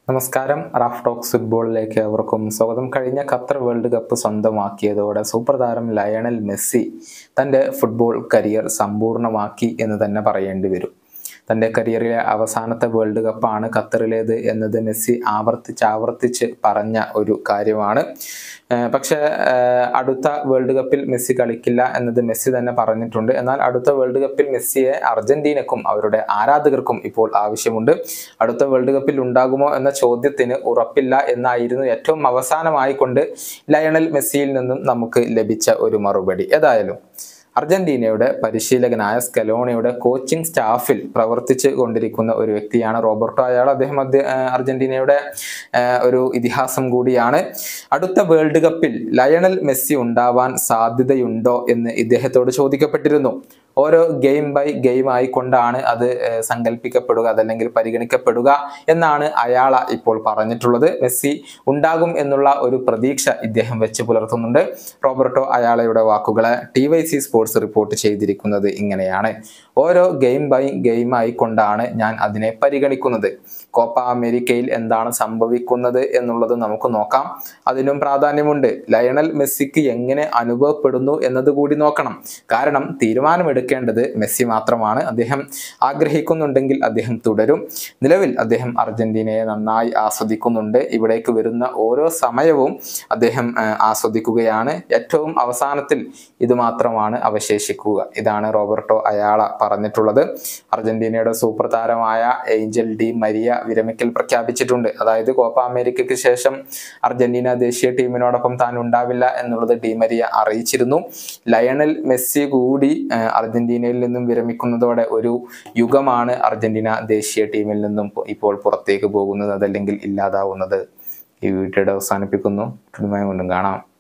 നമസ്കാരം Raf talks ഫുട്ബോളിലേക്ക് അവർക്കും സ്വാഗതം കഴിഞ്ഞ ഖത്തർ വേൾഡ് കപ്പ് സ്വന്തമാക്കിയതോടെ സൂപ്പർ താരം ലയണൽ മെസ്സി തൻ്റെ ഫുട്ബോൾ കരിയർ സമ്പൂർണ്ണമാക്കി എന്ന് തന്നെ പറയേണ്ടി വരും തൻ്റെ കരിയറിലെ അവസാനത്തെ വേൾഡ് കപ്പാണ് ഖത്തറിലേത് എന്നത് മെസ്സി ആവർത്തിച്ച് ആവർത്തിച്ച് പറഞ്ഞ ഒരു കാര്യമാണ് ഏഹ് പക്ഷേ ഏഹ് അടുത്ത വേൾഡ് കപ്പിൽ മെസ്സി കളിക്കില്ല എന്നത് മെസ്സി തന്നെ പറഞ്ഞിട്ടുണ്ട് എന്നാൽ അടുത്ത വേൾഡ് കപ്പിൽ മെസ്സിയെ അർജന്റീനക്കും അവരുടെ ആരാധകർക്കും ഇപ്പോൾ ആവശ്യമുണ്ട് അടുത്ത വേൾഡ് കപ്പിൽ ഉണ്ടാകുമോ എന്ന ചോദ്യത്തിന് ഉറപ്പില്ല എന്നായിരുന്നു ഏറ്റവും അവസാനമായി കൊണ്ട് ലയണൽ മെസ്സിയിൽ നിന്നും നമുക്ക് ലഭിച്ച ഒരു മറുപടി ഏതായാലും അർജന്റീനയുടെ പരിശീലകനായ സ്കലോണിയുടെ കോച്ചിങ് സ്റ്റാഫിൽ പ്രവർത്തിച്ച് കൊണ്ടിരിക്കുന്ന ഒരു വ്യക്തിയാണ് റോബർട്ടോ അയാൾ അദ്ദേഹം അദ്ദേ- ആ, അർജന്റീനയുടെ ആ, ഒരു ഇതിഹാസം കൂടിയാണ് അടുത്ത വേൾഡ് കപ്പിൽ ലയണൽ മെസ്സി ഉണ്ടാവാൻ സാധ്യതയുണ്ടോ എന്ന് ഇദ്ദേഹത്തോട് ചോദിക്കപ്പെട്ടിരുന്നു ഓരോ ഗെയിം ബൈ ഗെയിം ആയിക്കൊണ്ടാണ് അത് ഏർ, സങ്കല്പിക്കപ്പെടുക അതല്ലെങ്കിൽ പരിഗണിക്കപ്പെടുക എന്നാണ് അയാള ഇപ്പോൾ പറഞ്ഞിട്ടുള്ളത് മെസ്സി ഉണ്ടാകും എന്നുള്ള ഒരു പ്രതീക്ഷ ഇദ്ദേഹം വെച്ച് പുലർത്തുന്നുണ്ട് റോബർട്ടോ അയാളയുടെ വാക്കുകളെ T Y C sports report ചെയ്തിരിക്കുന്നത് ഇങ്ങനെയാണ് ഓരോ ഗെയിം ബൈ ഗെയിം ആയിക്കൊണ്ടാണ് ഞാൻ അതിനെ പരിഗണിക്കുന്നത് കോപ്പ അമേരിക്കയിൽ എന്താണ് സംഭവിക്കുന്നത് എന്നുള്ളത് നമുക്ക് നോക്കാം അതിനും പ്രാധാന്യമുണ്ട് ലയണൽ മെസ്സിക്ക് എങ്ങനെ അനുഭവപ്പെടുന്നു എന്നത് കൂടി നോക്കണം കാരണം തീരുമാനമെടുക്കേണ്ടത് മെസ്സി മാത്രമാണ് അദ്ദേഹം ആഗ്രഹിക്കുന്നുണ്ടെങ്കിൽ അദ്ദേഹം തുടരും നിലവിൽ അദ്ദേഹം അർജന്റീനയെ നന്നായി ആസ്വദിക്കുന്നുണ്ട് ഇവിടേക്ക് വരുന്ന ഓരോ സമയവും അദ്ദേഹം ആ, ആസ്വദിക്കുകയാണ് ഏറ്റവും അവസാനത്തിൽ ഇത് മാത്രമാണ് അവശേഷിക്കുക ഇതാണ് റോബർട്ടോ അയാള പറഞ്ഞിട്ടുള്ളത് അർജന്റീനയുടെ സൂപ്പർ താരമായ ഏഞ്ചൽ ഡി മരിയ വിരമിക്കൽ പ്രഖ്യാപിച്ചിട്ടുണ്ട് അതായത് കോപ്പ അമേരിക്കയ്ക്ക് ശേഷം അർജന്റീന ദേശീയ ടീമിനോടൊപ്പം താൻ ഉണ്ടാവില്ല എന്നുള്ളത് ഡി മരിയ അറിയിച്ചിരുന്നു ലയണൽ മെസ്സി കൂടി ആ, അർജന്റീനയിൽ നിന്നും വിരമിക്കുന്നതോടെ ഒരു യുഗമാണ് അർജന്റീന ദേശീയ ടീമിൽ നിന്നും ഇപ്പോൾ പുറത്തേക്ക് പോകുന്നത് അതല്ലെങ്കിൽ ഇല്ലാതാവുന്നത് ഈ വീഡിയോയുടെ അവസാനിപ്പിക്കുന്നു വീണ്ടും കാണാം